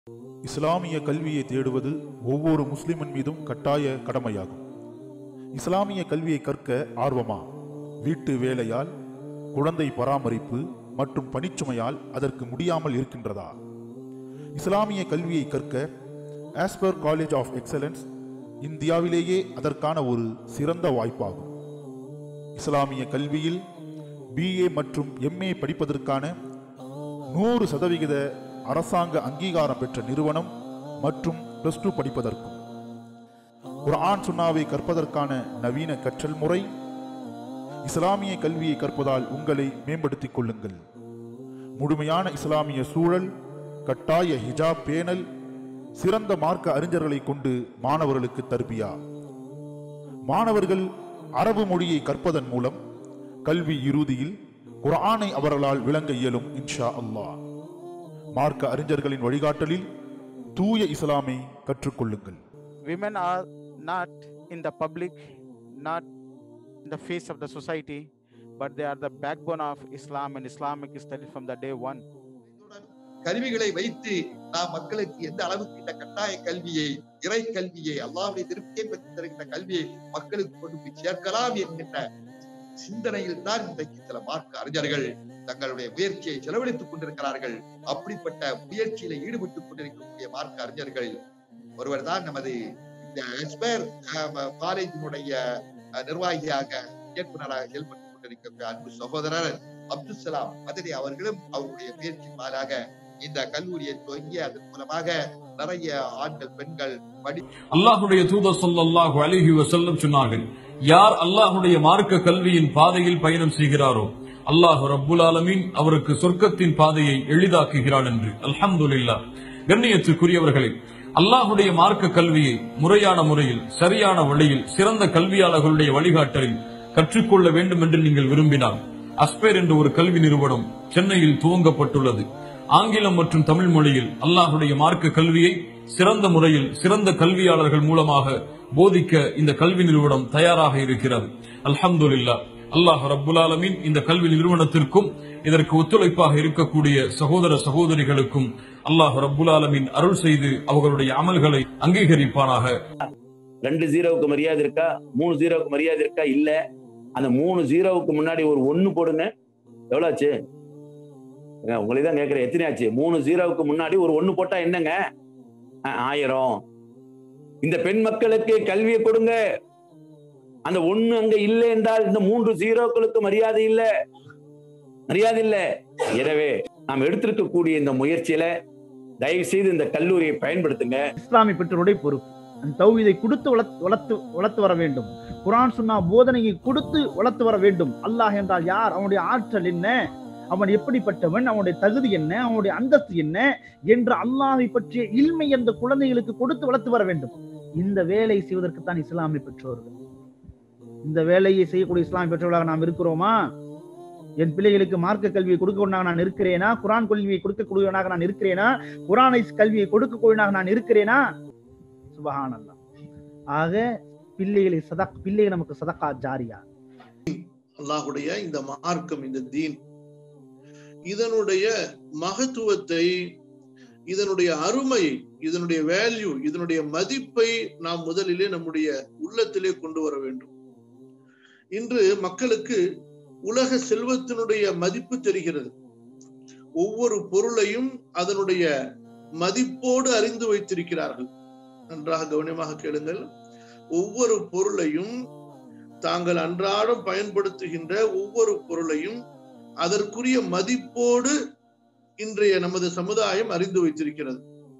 இஸ்லாமிய கல்வியை தேடுவது ஒவ்வொரு முஸ்லிமின் மீதும் கட்டாய கடமையாகும் இஸ்லாமிய கல்வியை கற்க ஆர்வமா வீட்டு வேலையால் குழந்தை பராமரிப்பு மற்றும் பணிச்சுமையால் அதற்கு முடியாமல் இருக்கின்றதா இஸ்லாமிய கல்வியை கற்க ஆஸ்பர் காலேஜ் ஆஃப் எக்ஸலன்ஸ் இந்தியாவிலேயே அதற்கான ஒரு சிறந்த வாய்ப்பாகும் இஸ்லாமிய கல்வியில் பிஏ மற்றும் எம்ஏ படிப்பதற்கான நூறு சதவிகித அரசாங்க அங்கீகாரம் பெற்ற நிறுவனம் மற்றும் பிளஸ் டூ படிப்பதற்கும் குர்ஆன் சுன்னாவை கற்பதற்கான நவீன கற்றல் முறை இஸ்லாமிய கல்வியை கற்பதால் உங்களை மேம்படுத்திக் கொள்ளுங்கள் முழுமையான இஸ்லாமிய சூழல் கட்டாய ஹிஜாப் பேணல் சிறந்த மார்க்க அறிஞர்களை கொண்டு மாணவர்களுக்கு தர்பியா மாணவர்கள் அரபு மொழியை கற்பதன் மூலம் கல்வி இறுதியில் குர்ஆனை அவர்களால் விளங்க இயலும் இன்ஷா அல்லாஹ் மார்க்க அறிஞர்களின் வழிகாட்டலில் தூய இஸ்லாமை கற்றுக்கொள்ளுங்கள் women are not in the public, not in the face of the society, but they are the backbone of Islam and Islamic study from the day one. கருவிகளை வைத்து நாம் மக்களுக்கு எந்த அளவுக்கு இந்த கட்டாய கல்வியை இறை கல்வியை அல்லாஹ்வுடைய திருப்தியை பெற்று தருகின்ற கல்வியை மக்களுக்கு கொண்டு போய் சேர்க்கலாம் என்கின்ற சிந்தனையில் தான் இன்றைக்கு சில மார்க்க அறிஞர்கள் தங்களுடைய முயற்சியை செலவழித்துக் கொண்டிருக்கிறார்கள் அப்படிப்பட்ட முயற்சியில ஈடுபட்டுக் கொண்டிருக்கக்கூடிய மார்க்க அறிஞர்களில் ஒருவர் தான் நமது இந்த எஸ்பேர் காலேஜினுடைய அஹ், நிர்வாகியாக இயக்குநராக செயல்பட்டுக் கொண்டிருக்கிற அன்பு சகோதரர் அப்துல் சலாம் மதனி அவர்களும் அவருடைய முயற்சி மாறாக இந்த கல்லூரியை துவங்கி அதன் மூலமாக நிறைய ஆண்கள் பெண்கள் படி அல்லாஹுடைய தூதர் ஸல்லல்லாஹு அலைஹி வஸல்லம் சொன்னார்கள் யார் அல்லாஹுடைய மார்க்க கல்வியின் பாதையில் பயணம் செய்கிறாரோ அல்லாஹ் ரப்புல் ஆலமீன் அவருக்கு சொர்க்கத்தின் பாதையை எளிதாக்குகிறான் என்று அல்ஹம்துலில்லாஹ் கண்ணியத்துக்குரியவர்களே அல்லாஹுடைய மார்க்க கல்வியை முறையான முறையில் சரியான வழியில் சிறந்த கல்வியாளர்களுடைய வழிகாட்டலில் கற்றுக்கொள்ள வேண்டும் என்று நீங்கள் விரும்பினால் அஸ்பேர் என்ற ஒரு கல்வி நிறுவனம் சென்னையில் துவங்கப்பட்டுள்ளது ஆங்கிலம் மற்றும் தமிழ் மொழியில் அல்லாஹுடைய மார்க்க கல்வியை சிறந்த முறையில் சிறந்த கல்வியாளர்கள் மூலமாக போதிக்க இந்த கல்வி நிறுவனம் தயாராக இருக்கிறது அல்ஹம்துலில்லாஹ் அல்லாஹ் ரப்புல் ஆலமீன் இந்த கல்வி நிறுவனத்திற்கும் இதற்கு ஒத்துழைப்பாக இருக்கக்கூடிய சகோதர சகோதரிகளுக்கும் அல்லாஹ் ரப்புல் ஆலமீன் அருள் செய்து அவர்களுடைய அமல்களை அங்கீகரிப்பானாக ரெண்டு ஜீரோவுக்கு மரியாதை இருக்கா மூணு ஜீரோவுக்கு மரியாதை இருக்கா இல்ல அந்த மூணு ஜீரோவுக்கு முன்னாடி ஒரு ஒன்னு போடுங்க எவ்வளவு ஆச்சு ஏங்க, உங்களை தான் கேட்கிறேன் எத்தனை ஆச்சு மூணு ஜீரோவுக்கு முன்னாடி ஒரு ஒன்னு போட்டா என்னங்க ஆ, ஆயிரம் இந்த பெண் மக்களுக்கு கல்வியை கொடுங்க அந்த ஒண்ணு அங்க இல்லை என்றால் இந்த மூன்று ஜீரோக்களுக்கு மரியாதை இல்ல மரியாதை இல்ல எனவே நாம் எடுத்திருக்கக்கூடிய இந்த முயற்சியில தயவு செய்து இந்த கல்லூரியை பயன்படுத்துங்க இஸ்லாமிய பெற்றோருடைய பொறுப்பு அந்த தௌஹீதை கொடுத்து வளர்த்து வளர்த்து வளர்த்து வர வேண்டும் குர்ஆன் சுன்னா போதனையை கொடுத்து வளர்த்து வர வேண்டும் அல்லாஹ் என்றால் யார் அவனுடைய ஆற்றல் என்ன அவன் எப்படிப்பட்டவன் அவனுடைய தகுதி என்ன அவனுடைய அந்தஸ்து என்ன என்று அல்லாஹை பற்றிய இல்மை அந்த குழந்தைகளுக்கு கொடுத்து வளர்த்து வர வேண்டும் இந்த வேலை செய்வதற்கு தான் இஸ்லாமிய பெற்றோர்கள் இந்த வேலையை செய்யக்கூடிய இஸ்லாமிய பெற்றோர்களாக நாம் இருக்கிறோமா என் பிள்ளைகளுக்கு மார்க்க கல்வியை கொடுக்கக்கூடியவனாக நான் இருக்கிறேனா குரான் கல்வியை கொடுக்கக்கூடியவனாக நான் இருக்கிறேனா குரானை கல்வியை கொடுக்கக்கூடியவனாக நான் இருக்கிறேனா சுபஹானல்லாஹ் ஆக பிள்ளைகளை சதக் பிள்ளைகள் நமக்கு சதக்கா ஜாரியா அல்லாஹுடைய இந்த மார்க்கம் இந்த தீன் இதனுடைய மகத்துவத்தை இதனுடைய அருமை இதனுடைய வேல்யூ இதனுடைய மதிப்பை நாம் முதலிலே நம்முடைய உள்ளத்திலே கொண்டு வர வேண்டும் இன்று மக்களுக்கு உலக செல்வத்தினுடைய மதிப்பு தெரிகிறது ஒவ்வொரு பொருளையும் அதனுடைய மதிப்போடு அறிந்து வைத்திருக்கிறார்கள் நன்றாக கவனமாக கேளுங்கள் ஒவ்வொரு பொருளையும் தாங்கள் அன்றாடம் பயன்படுத்துகின்ற ஒவ்வொரு பொருளையும் அதற்குரிய மதிப்போடு இன்றைய நமது சமுதாயம் அறிந்து வைத்திருக்கிறது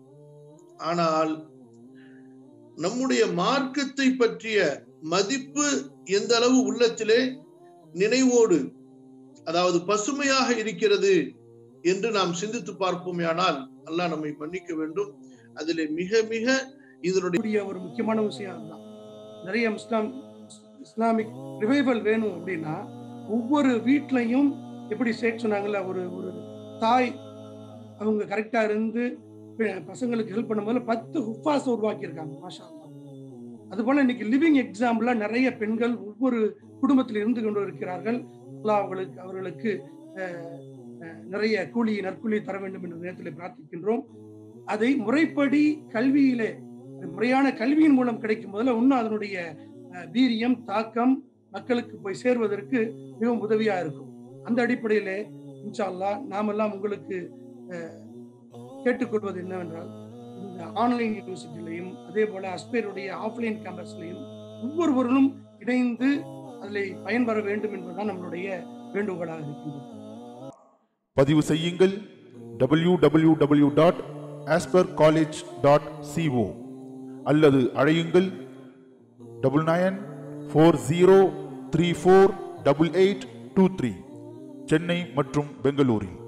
ஆனால் நம்முடைய மார்க்கத்தை பற்றிய மதிப்பு எந்த அளவு உள்ளத்திலே நினைவோடு அதாவது பசுமையாக இருக்கிறது என்று நாம் சிந்தித்து பார்ப்போமேயானால் அல்லாஹ் நம்மை மன்னிக்க வேண்டும் அதிலே மிக மிக இதனுடைய கூடிய ஒரு முக்கியமான விஷயம் அதுதான் நிறைய இஸ்லாம் இஸ்லாமிக் ரிவைவல் வேணும் அப்படின்னா ஒவ்வொரு வீட்லையும் எப்படி சேக் சொன்னாங்கல்ல ஒரு ஒரு தாய் அவங்க கரெக்டா இருந்து பி- பசங்களுக்கு ஹெல்ப் பண்ணும்போது பத்து ஹுஃபாஸ் உருவாக்கியிருக்காங்க மாஷா அல்லாஹ். அது போல இன்னைக்கு லிவிங் எக்ஸாம்பிளா நிறைய பெண்கள் ஒவ்வொரு குடும்பத்தில் இருந்து கொண்டு இருக்கிறார்கள் அல்லாஹ் அவர்களுக்கு அவர்களுக்கு அஹ், அஹ், நிறைய கூலி நற்கூலி தர வேண்டும் என்ற நேரத்தில் பிரார்த்திக்கின்றோம் அதை முறைப்படி கல்வியிலே முறையான கல்வியின் மூலம் கிடைக்கும் போதுல இன்னும் அதனுடைய அஹ், வீரியம் தாக்கம் மக்களுக்கு போய் சேர்வதற்கு மிகவும் உதவியா இருக்கும் அந்த அடிப்படையிலே இன்ஷா அல்லாஹ் நாமெல்லாம் உங்களுக்கு அஹ், கேட்டுக்கொள்வது என்னவென்றால் இந்த ஆன்லைன் யூனிவர்சிட்டிலையும் அதே போல அஸ்பேருடைய ஆஃப்லைன் கேம்பஸ்லையும் ஒவ்வொருவரும் இணைந்து அதில் பயன்பெற வேண்டும் என்பதுதான் நம்மளுடைய வேண்டுகோளாக இருக்கின்றது பதிவு செய்யுங்கள் W W W dot Asper college dot co அல்லது அழையுங்கள் double nine four zero three four double eight two three Chennai மற்றும் பெங்களூரில்